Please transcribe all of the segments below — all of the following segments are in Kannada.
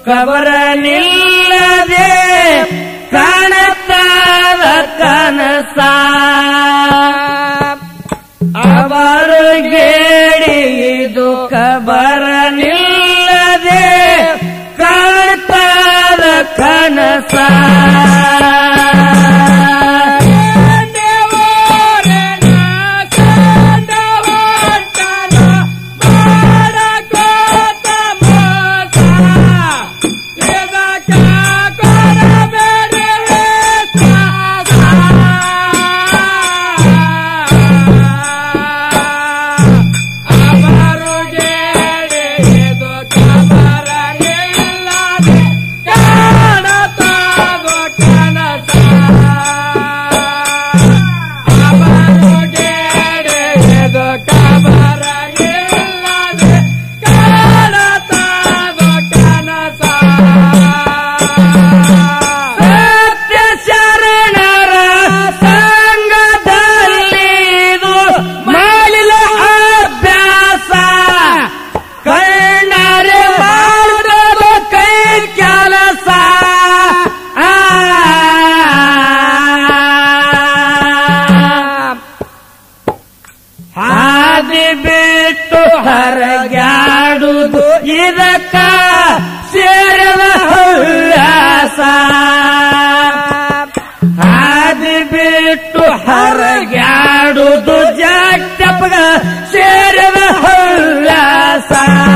ಕಬರ ನಿಲ್ಲದೆ ಕಾಣುತ್ತಾದ ಕನಸ ಅವರು ಗೇಡಿದು ಕಬರ ನಿಲ್ಲದೆ ಕಾಣ್ತಾದ ಕನಸ ಸತ್ಯ ಶರಣರ ಸಂಘದಲ್ಲಿ ಇದು ಮಾಡಿದ ಅಭ್ಯಾಸ ಕಣ್ಣಾರೆ ಮಾಡುವುದು ಕೈ ಕೆಲಸ ಆ ಹಾದಿ ಬಿಟ್ಟು ಹರಗಾಡುವುದು ಇದಕ್ಕ ಸೇರಿದ ಹವ್ಯಾಸ ಹಾದಿ ಬಿಟ್ಟು ಹರಗಾಡುವುದು ಜಾಟಪ್ಗ ಸೇರಿದ ಹವ್ಯಾಸ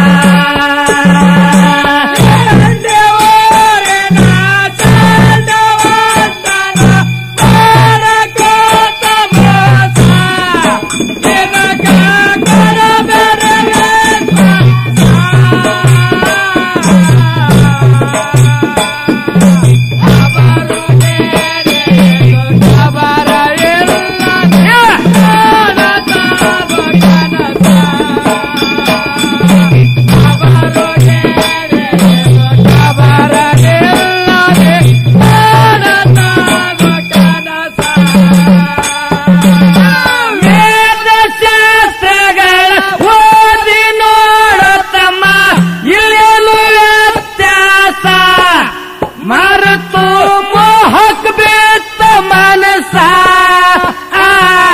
ವೇದಶಾಸ್ತ್ರಗಳ ಓದಿ ನೋಡುತ್ತಮ್ಮ ಇಲ್ಲೇನು ವ್ಯತ್ಯಾಸ ಮರೆತು ಮೋಹಕ್ ಬಿತ್ತ ಮನಸ ಆ.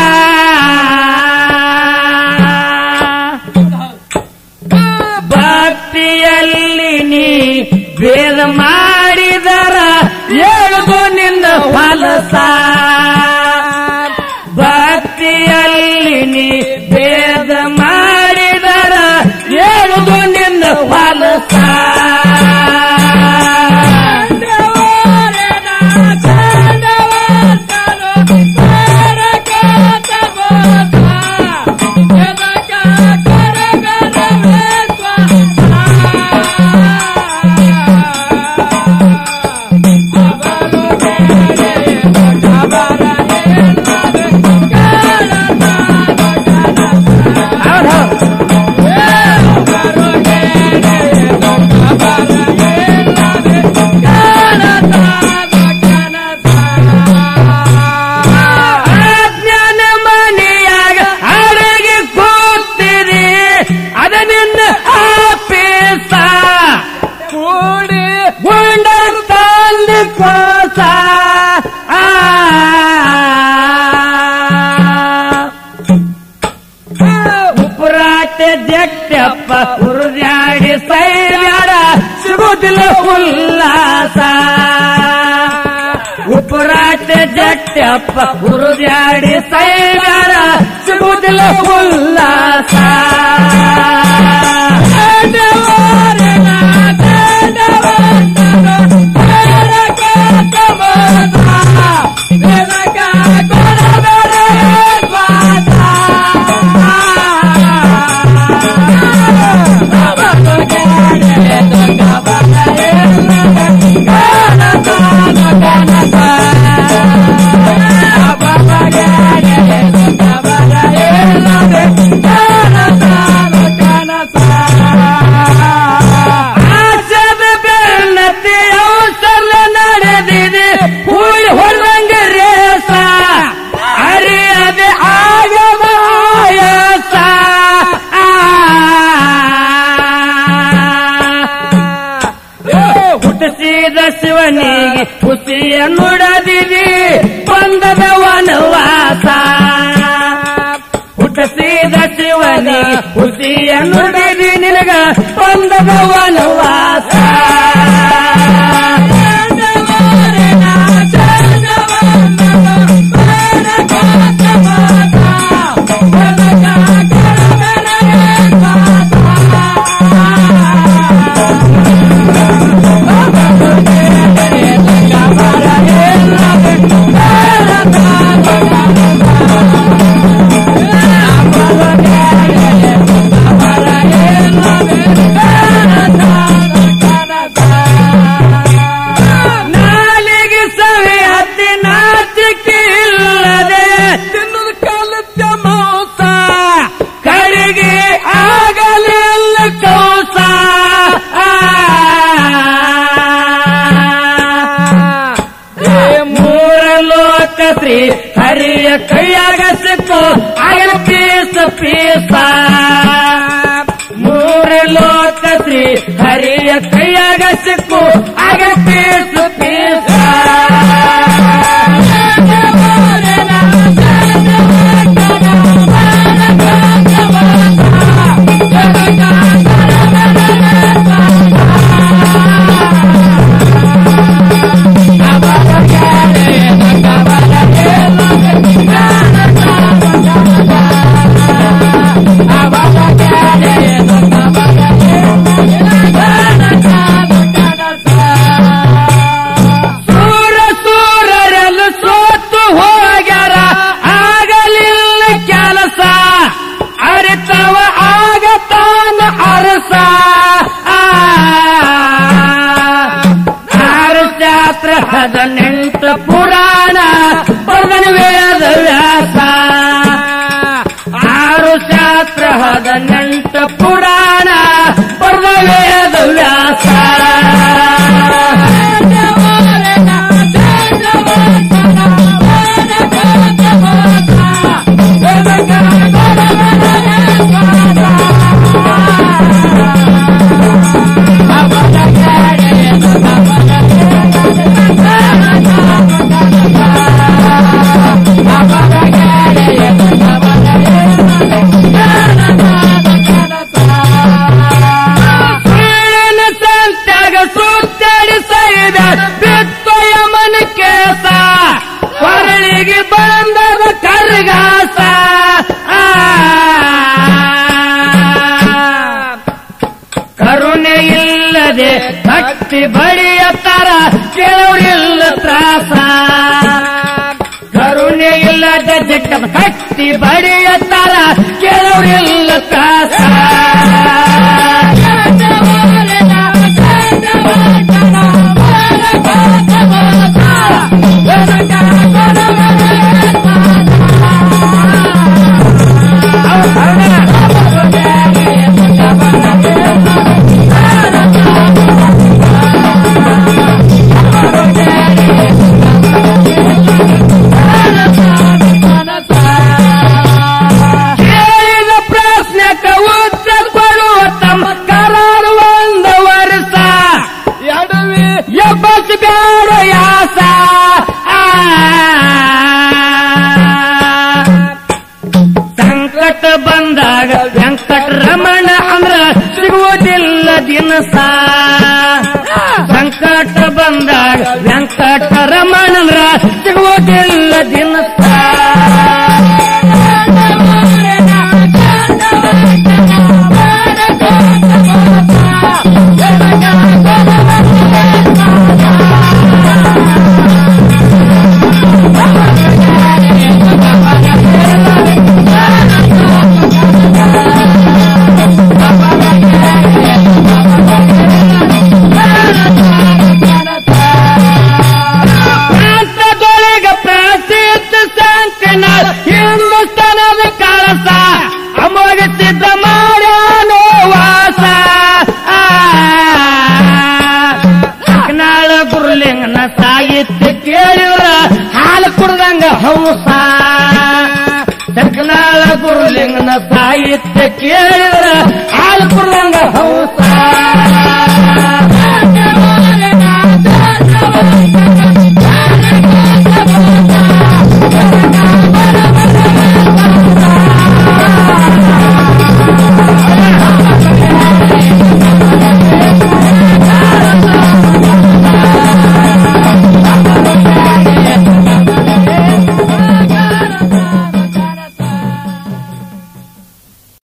ಭಕ್ತಿಯಲ್ಲಿ ನೀ ಭೇದ ಮಾಡಿದರ ಎಳುಗು ನಿನ್ನ ಫಲಸ ಭಕ್ತಿಯಲ್ಲಿ ನೀ ಭೇದ ಮಾಡಿದರ ಎಳುಗು ನಿನ್ನ ಫಲಸ ಅಜ್ಞಾನ ಮನೆಯಾಗ ಅಡಗಿ ಕೂತಿರಿ ಅದನಿಂದ ಆಪೇಸ ಕೂಡಿ ಗುಂಡ ತಂದು ಕೋಸ ಆ. ಉಪರಾಟ ಜಟ್ಟಪ್ಪ ಉರುಜಾಡಿ ಸೈಬ್ಯಾಡ ಸಿಗುದಿಲ್ಲ ಉಲ್ಲಾಸ ಉಪರಾಟ ಜಟ್ಟಪ್ಪ ಉರುಜಾಡಿ ಸೈಬ್ಯಾಡ ಸಿಗುದಿಲ್ಲ ಉಲ್ಲಾಸ Baba ಶಿವನಿಗೆ ಖುಷಿಯ ನುಡದಿದಿ ಬಂದದ ವನವಾಸ ಹುಟ್ಟಿಸಿದ ಶಿವನಿಗೆ ಖುಷಿಯ ನುಡಿದಿ ನಿನಗ ಬಂದದ ವನವಾಸ ನಾಲಿಗೆ ಸವಿ ಹತ್ತಿ ನಾಚಿಕೆ ಇಲ್ಲದೆ ತಿನ್ನದ ಕಲಿತ ಮೋಸ ಕಡೆಗೆ ಆಗಲಿಲ್ಲ ಕೌಸ ಏ ಮೂರ ಲೋಕ ಶ್ರೀ ಹರಿಯ ಕೈಯಾಗ ಸಿಕ್ಕು ಆಗಲ ಪೀಸ ಪೀಸ ಮೂರ ಲೋಕ ಶ್ರೀ ಹರಿಯ ಕೈಯಾಗ ಸಿಕ್ಕು ಆಗಲ ಪೀಸ ಪೀಸ ಸೂರ ಸೂರರೆಲ್ಲ ಸೋತು ಹೋಗ್ಯಾರ ಆಗಲಿಲ್ಲ ಕೆಲಸ ಅರಿತವ ಆಗತಾನ ಅರಸ ಆರು ಶಾಸ್ತ್ರ ಹದಿನೆಂಟು ಪುರಾಣ ಬದನ ವೇದ ವ್ಯಾಸ ಆರು ಶಾಸ್ತ್ರ ಹದಿನೆಂಟು ಪುರಾಣ ಬದ ವೇದ ವ್ಯಾಸ ಸುಳ್ಳಿನ ಸಂತ್ಯಾಗ ಸುತ್ತಾಡಿ ಸೈದ ಬಿತ್ತೊಯ ಮನ ಕೇಸ ಹೊರಳಿಗೆ ಬಂದದ ಕರ್ಗಾಸ ಆ. ಕರುಣೆ ಇಲ್ಲದೆ ಭಕ್ತಿ ಬಡಿಯ ತರ ಕೆಲವರಿಲ್ಲ ತ್ರಾಸ ಕರುಣೆ ಇಲ್ಲದೆ ಜಟ್ಟ ಕಟ್ಟಿ ಬಡಿಯ ತರ ಕೆಲವರಿಲ್ಲ ತ್ರಾಸ ಕೇಳಿದ ಪ್ರಶ್ನೆಕ ಉತ್ತರ ಕೊಡುವ ತಮ್ಮ ಕರಾರು ಒಂದು ವರ್ಷ ಎಡವಿ ಎಬ್ಬಸ್ ಬೇಡ ಯಾಸ ಆ. ಸಂಕಟ ಬಂದಾಗ ವೆಂಕಟರಮಣ ಅಂದ್ರ ಸಿಗುವುದಿಲ್ಲ ದಿನಸ ಸಂಕಟ ಬಂದಾಗ ವೆಂಕಟರಮಣ ಅಂದ್ರ ಸಿಗುವುದಿಲ್ಲ ದಿನಸ ಪ್ರಾಂತದೊಳಗ ಪ್ರಸಿದ್ಧ ಸಂಕನ ಹಿಂದೂಸ್ತನದ ಕಳಸ ಅಮೋಘ ಸಿದ್ಧ ಮಾಡ್ಯಾನೋ ವಾಸ ಆ. ಕಂಕನಾಳ ಗುರುಲಿಂಗನ ಸಾಹಿತ್ಯ ಕೇಳಿದ್ರ ಹಾಲು ಕುಡ್ದಂಗ ಹಂಸ ಕಂಕನಾಳ ಗುರುಲಿಂಗನ ಸಾಹಿತ್ಯ ಕೇಳಿದ್ರ ಹಾಲು ಕುಡ್ದಂಗ ಹಂಸ